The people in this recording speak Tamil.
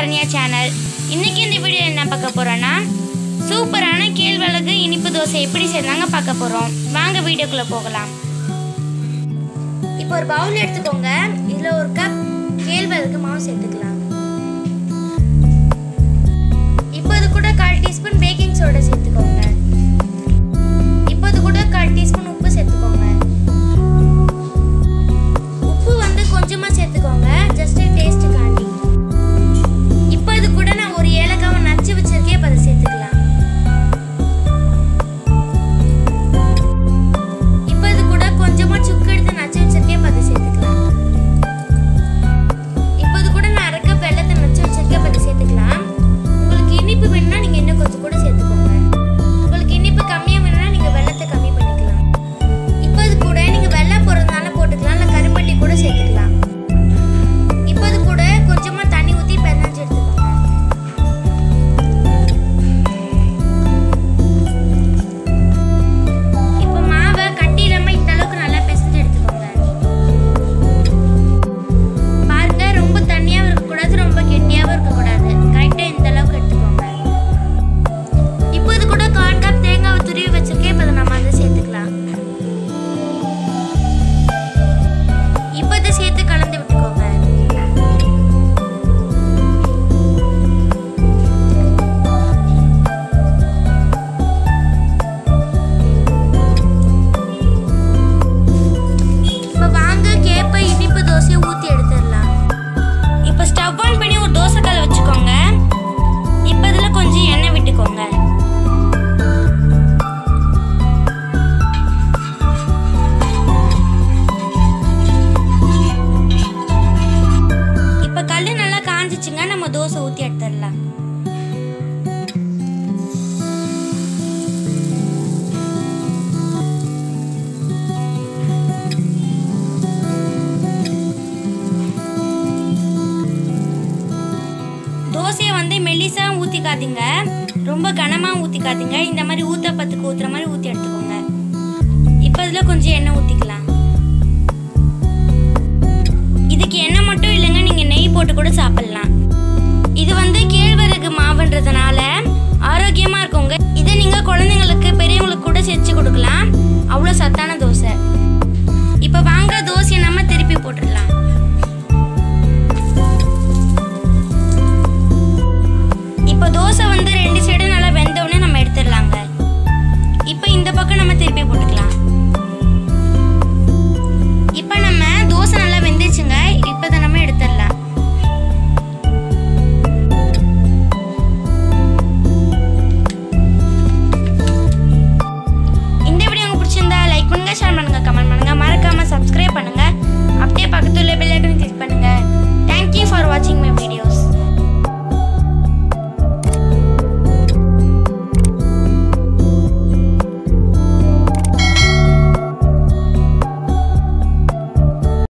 சரண்யா சேனல் இன்னைக்கு இந்த வீடியோ என்ன பார்க்க போறோம்னா சூப்பரான கேழ்வரகு இனிப்பு தோசை எப்படி செய்யறாங்க பார்க்க போறோம் வாங்க வீடியோக்குள்ள போகலாம் இப்போ ஒரு பவுல் எடுத்துக்கோங்க இதுல ஒரு கப் கேழ்வரகு மாவு சேர்த்துக்கலாம் இப்போ இது கூட கால் டீஸ்பூன் பேக்கிங் சோடா சேர்த்துக்கோங்க இப்போ இது கூட கால் டீஸ்பூன் உப்பு சேர்த்துக்கோங்க உப்பு வந்து கொஞ்சமா சேர்த்துக்கோங்க ஜஸ்ட் டேஸ்ட்டுக்காண்டி இப்போ இது கூட நான் ஒரு ஏலக்காவை நச்சு வச்சிருக்கேன் இப்போ அதை சேர்த்துக்கலாம் இப்போ இது கூட கொஞ்சமா சுக்கு எடுத்து நச்சு வச்சிருக்கேன் இப்போ அதை சேர்த்துக்கலாம் இப்போ இது கூட நான் அரை கப் வெள்ளத்தை நச்சு வச்சிருக்கேன் இப்போ அதை சேர்த்துக்கலாம் உங்களுக்கு இனிப்பு வேணும்னா நீங்க இன்னும் கொஞ்சம் கூட சேர்த்துக்கோங்க உங்களுக்கு இனிப்பு கம்மியா வேணும்னா நீங்க வெள்ளத்தை கம்மி பண்ணிக்கலாம் இப்போ இது கூட நீங்க வெள்ளம் போடுறதுனால போட்டுக்கலாம் இல்லை கருப்பட்டி கூட சேர்த்துக்கலாம் இப்போ இது கூட கொஞ்சமா தண்ணி ஊற்றி பிணைஞ்சு எடுத்துக்கோங்க இப்போ மாவை கட்டி இல்லாம இந்த அளவுக்கு நல்லா பிசைஞ்சு எடுத்துக்கோங்க பாருங்க ரொம்ப தண்ணியாவும் இருக்கக்கூடாது ரொம்ப கெட்டியாவும் இருக்கக்கூடாது கரெக்டாக இந்த அளவுக்கு எடுத்துக்கோங்க இப்போ இது கூட கால் கப் தேங்காவை துருவி வச்சிருக்கேன் இப்போ அதை நம்ம அதை சேர்த்துக்கலாம் இப்போ இதை சேர்த்து கலந்து விட்டுக்கோங்க இப்போ வாங்க கேப்ப இனிப்பு தோசையை ஊற்றி எடுத்துடலாம் இப்போ ஸ்டவ் ஆன் பண்ணி ஒரு தோசை கல் வச்சுக்கோங்க இப்போ இதில் கொஞ்சம் எண்ணெய் விட்டுக்கோங்க இப்போ கல் நல்லா காஞ்சிச்சுங்க நம்ம தோசை ஊற்றி எடுத்துடலாம் தோசையை வந்து மெல்லிசா ஊற்றிக்காதீங்க ரொம்ப கனமாக ஊற்றிக்காதீங்க இந்த மாதிரி ஊத்தப்பத்துக்கு ஊற்றுற மாதிரி ஊற்றி எடுத்துக்கோங்க இப்போ இதில் கொஞ்சம் எண்ணெய் ஊற்றிக்கலாம் இதுக்கு எண்ணெய் மட்டும் இல்லைங்க நீங்கள் நெய் போட்டு கூட சாப்பிட்லாம் இது வந்து கேழ்வரகு மாவுன்றதுனால ஆரோக்கியமாக இருக்குங்க இதை நீங்கள் குழந்தைங்களுக்கு பெரியவங்களுக்கு கூட செஞ்சு கொடுக்கலாம் அவ்வளோ சத்தான தோசை இப்போ வாங்க தோசையை நம்ம திருப்பி போட்டுடலாம் இப்போ தோசை வந்து ரெண்டு சைடும் நல்லா வெந்த உடனே நம்ம எடுத்துடலாங்க இப்போ இந்த பக்கம் நம்ம திருப்பி போட்டுக்கலாம் இப்போ நம்ம தோசை நல்லா வெந்துச்சுங்க இப்போ இதை நம்ம எடுத்துடலாம்